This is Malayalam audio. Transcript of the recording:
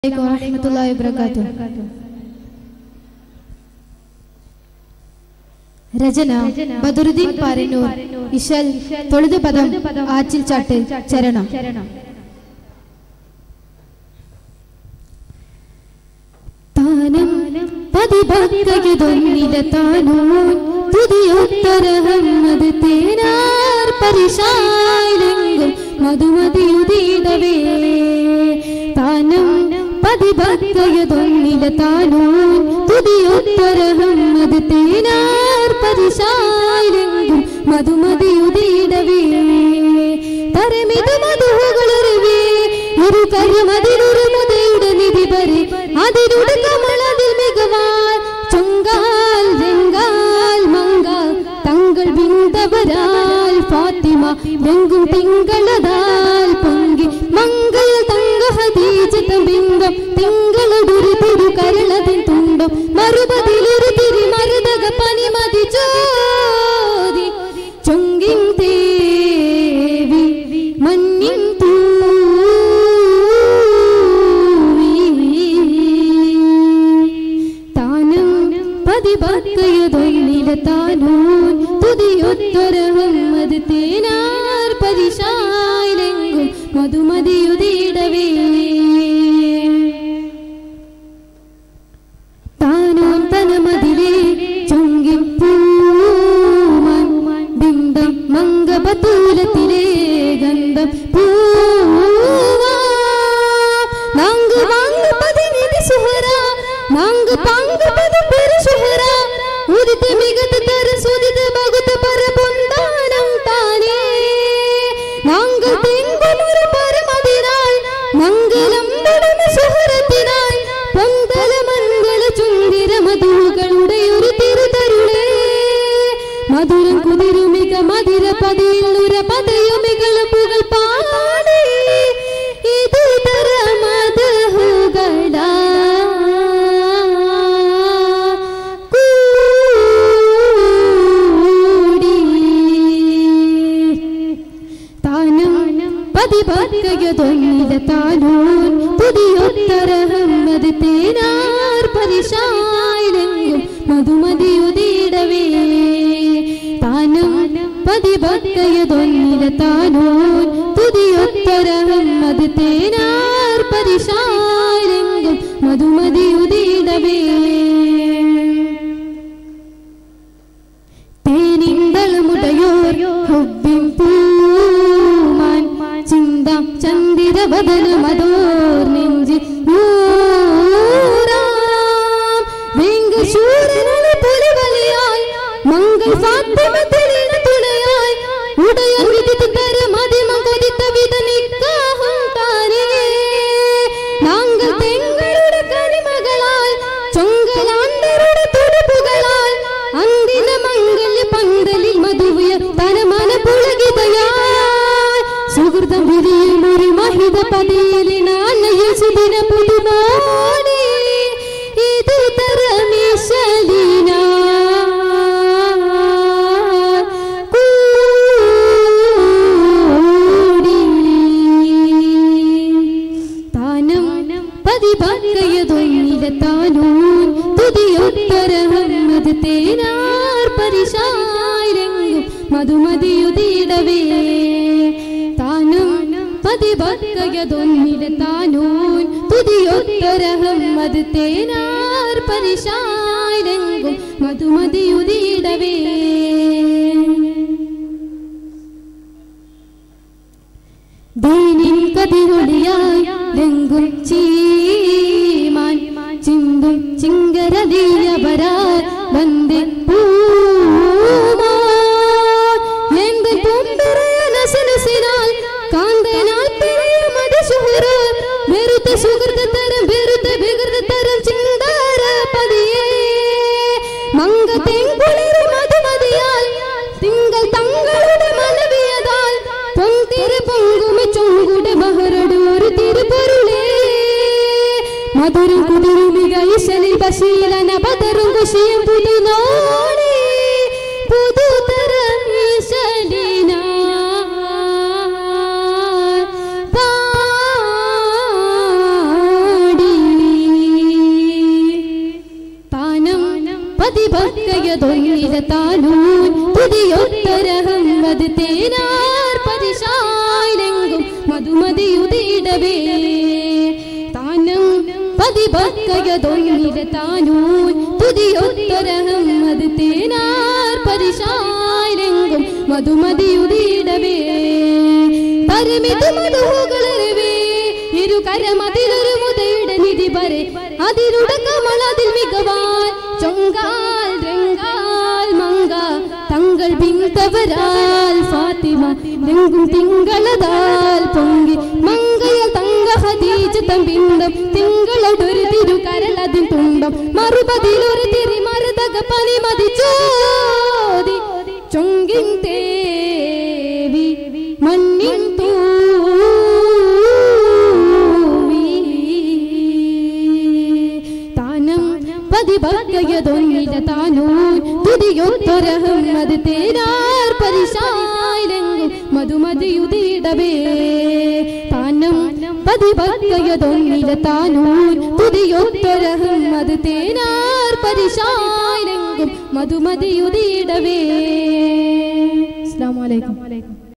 അലൈക്കും വറഹ്മത്തുള്ളാഹി വബറകാതുഹു രചന ബദറുദ്ദീൻ പാരന്നൂർ ഇശൽ തൊഴുത് പദം ആച്ചിൽ ചാട്ട് ചരണം താനം പതിഭക്തയതൊന്നില താനൂൻ തുതിയൊത്തരഹമ്മത് തേനാർ പരിശാലെങ്കും മധുമതിയുതീടവേ താനം പതിഭക്തയതൊന്നില താനൂൻ തുതിയൊത്തരഹമ്മത് തേനാർ പരിശാലെങ്കും മധുമതിയുതീടവേ തരമിതു മധുകളൊരുവേ ഒരു കരമതിലൊരു മുതയുടെ നിധി വരെ അതിരുടെ കമളതിൽ മികവാൽ ചൊങ്കാൽ വെങ്കാൽ മങ്കാൽ തങ്ങൾ വിന്തവരാൽ ഫാത്തിമ വെങ്കും തിങ്കളതാൽ പൊങ്കി മംഗൾ തങ്ക ഹദീജത ബിംബം തിങ്കളൊരു തിരു കരളതിൻ തുണ്ടം മറുപതിലൊരു തിരി മരുതക പനിമതി ചോദി ചൊങ്കിൻ ദേവി മഞ്ഞിൻ താനും പതിപക്കയതൊന്നില താനൂൻ തുതിയൊത്തൊരഹമ്മത് തേനാർ പരിശായിലെങ്കും മധുമതിയുതീടവേ താനോൻ തനമതിലേ ചൊങ്കിൻ പൂമാൻ ബിംബം മംഗപതൂലത്തിലെ ഗന്ധം പൂവാ നാങ്ക് വാങ്ക് പതിനിധി സുഹറ നാങ്ക് പാങ്ക് പദ പെരു സുഹറ ഉദിത മികത തര സുദിത ഭഗത പര പൊന്താനം താനേ നാങ്ക് തെങ്കുമൊരു പരമതിനായി മംഗളം നടന സുഹറത്തിനായി പൊന്തല മംഗള ചുന്ദിര മധുകളുടെ ഒരു തിരുതരുളേ മധുരം കുതിരുമിക മധുര പതിയുര പതയുമികൾ പുകൾ പാടി ഇത് തര മധുകള താനും പതിപക്കയതൊന്നില താനൂൻ പുതിയൊത്തരഹമ്മത് തേനാർ പരിശായിലെങ്കും മധുമതിയുതീടവേ താനും പതിപക്കയതൊന്നില താനൂൻ പുതിയൊത്തരഹമ്മത് തേനാർ പരിശായിലെങ്കും മധുമതിയുതീടവേ തേനിന്തളമുടയോർ ഹുബിൻ പൂമാൻ ചിന്ത ചന്ദിരവദനമതോർ നെഞ്ച് നൂറാം വെങ്കശൂരനുള്ള പുലിവലിയായി മംഗൾ ഫാത്തിമ തെളിന തുണയായി ഉടയൻ വിധിത്ത് തര മതിമം കൊതിത്ത വിധ നിക്കാഹും താനേ നാങ്കൾ തെങ്ങളുടെ കനിമകളാൽ ചൊങ്കലാണ്ടരുടെ തുടുപ്പുകളാൽ അന്തിന മംഗല്യ പന്തലിൽ മധുവിയ തനമന പുളകിതയായി സുഹൃതം വിരിയും ഒരു മഹിത പതിയലിനാന്നയിൽ സുദിന പുതുമോടി ഇത് തരമീശലിന താനം പതിപക്കയതൊന്നില താനൂൻ തുതിയൊത്തരഹമ്മത് തേനാർ പരിശായിലെങ്കും മധുമതിയുതീടവേ താനും പതിപക്കയതൊന്നില താനൂൻ തുതിയൊത്തരഹമ്മത് തേനാർ പരിശായിലെങ്കും മധുമതിയുതീടവേ ദീനിൻ കതിരൊളിയായി രംഗും ചീമാൻ ചിന്തും ചിങ്കരതീയവരാൽ വന്ദി പൂമാ എന്ത് പൂമ്പിറയനസനസിനാൽ കാന്തനാൽ പിഴയ മതിസുഹറ വെറുത്ത സുഹൃത തരം വെറുത്ത വികൃത തരം ചിന്താര പതിയേ മങ്ക തെങ്കുളിരി മധുമതിയാൽ തിങ്കൾ തങ്ങളുടെ മനവിയതാൽ പൊന്തിര പൊങ്കുമി ചൊങ്കുട ബഹറട് ഒരു തിരുപൊരുളേ മധുരം കുതിരുമിക ഈശലിൽ ബശീലന ബദറും കുശിയും പുതുനോടി പുതുതരം ഈശലിന പാടി പതിബക്കയതൊന്നിരത്താനൂൻ പുതിയൊത്തരഹം അത് തേനാർ പരിശായിലെങ്കും മധുമതിയുതിടവേ താനം പതിബക്കയതൊന്നിരത്താനൂൻ പുതിയൊത്തരഹം അത് തേനാർ പരിശായിലെങ്കും മധുമതിയുതിടവേ പരിമിതി മധുകളരവേ ഇരു കരമതിലൊരു മുതയുടെ നിധി വരെ അതിരുടെ കമളതിൽ മികവാൻ ചൊങ്കാൽ രംഗാൽ മങ്ക തങ്ങൾ പിന്തവരാൽ ഫാത്തിമ രംഗും തിങ്കളതാൽ പൊങ്കി മങ്കയ തങ്ക ഹദീജ തമ്പിന്തം തിങ്കളൊടൊരു തിരു കരളതിൻ തുണ്ടം മറുപതിലൊരു തിരി മറുതക പനിമതി ചോദി ചൊങ്കിൻ തേവി മണ്ണിൻ തൂവി താനം പതിഭക്തയതൊന്നില താനൂൻ തുതിയൊത്തൊരഹം അത് തേരാർ പരിശായിലെങ്കും മധുമതിയുതിടവേ താനം പതിഭക്തയതൊന്നില താനൂൻ തുതിയൊത്തൊരഹം അത് തേനാർ പരിശായിലെങ്കും മധുമതിയുതിടവേ അസ്സലാമു അലൈക്കും